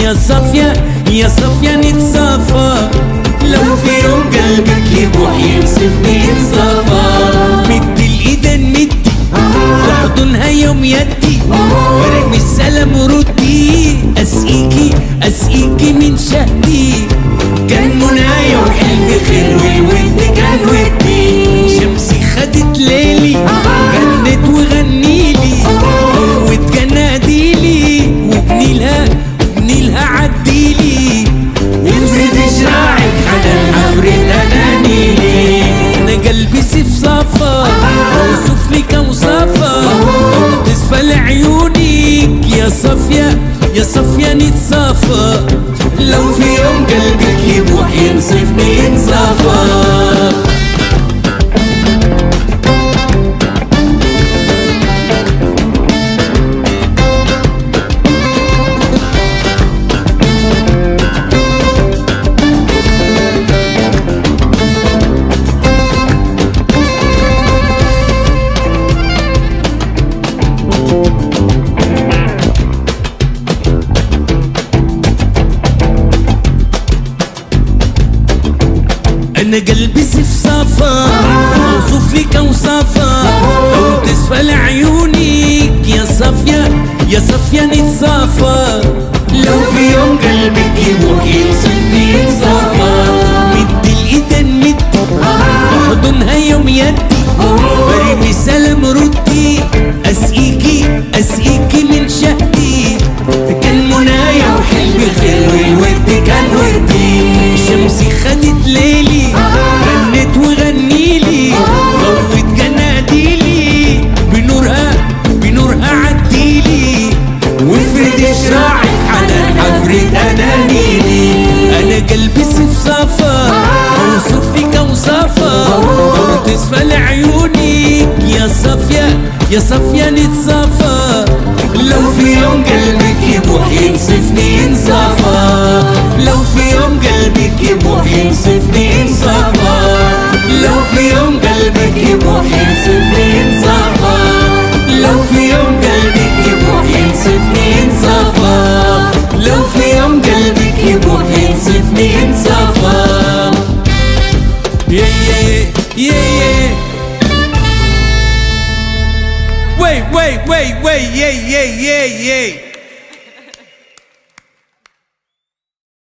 يا صافية يا صافية نتصافى لو في يوم قلبك يبوح ينصفني ينصافى مد الايد ندي واحضنها يوم يدي ارمي السلام وردي اسقيكي اسقيكي من شهدي كان منايا وحلمي خير والود كان ودي شمسي خدت ليلي غنت وغنيلي قوت جناديلي وبنيلها وبنيلها عديلي وافرد شراعك حنان افرد انانيلي انا قلبي سيف صفا اوصف لك اوصافا تصفى لعيونك يا صافية يا صافية نتصافى لو في يوم قلبك يبوح ينصفني ينصافى انا قلبي سيف صافا اوصف لك اوصافا او تصفى لعيونك يا صافية يا صافية نتصافى لو في يوم قلبك يبوح ينصفني ينصافى مد الايد مد احضنها يوم يدي برمي سلام ردي اسقيكي اسقيكي من شهدي كان منايا وحلمي خير والود كان ودي شمسي خدت ليلي غنت وغنيلي ضوت جناديلي بنورها بنورها عديلي وافرد شراعك حنان افرد انانيلي انا قلبي سيف صافا اوصف لك اوصافا او تصفى لعيونك يا صافية يا صافية نتصافى لو في يوم قلبك يبوح ينصفني ينصافى لو في يوم قلبك يبوح ينصفني ينصافى لو في يوم قلبك يبوح ينصفني ينصافى لو في يوم قلبك يبوح ينصفني ينصافى لو في يوم قلبك يبوح ينصفني ينصافى Yeah, yeah, yeah, yeah. Wait, wait, wait, wait, yeah, yeah, yeah, yeah.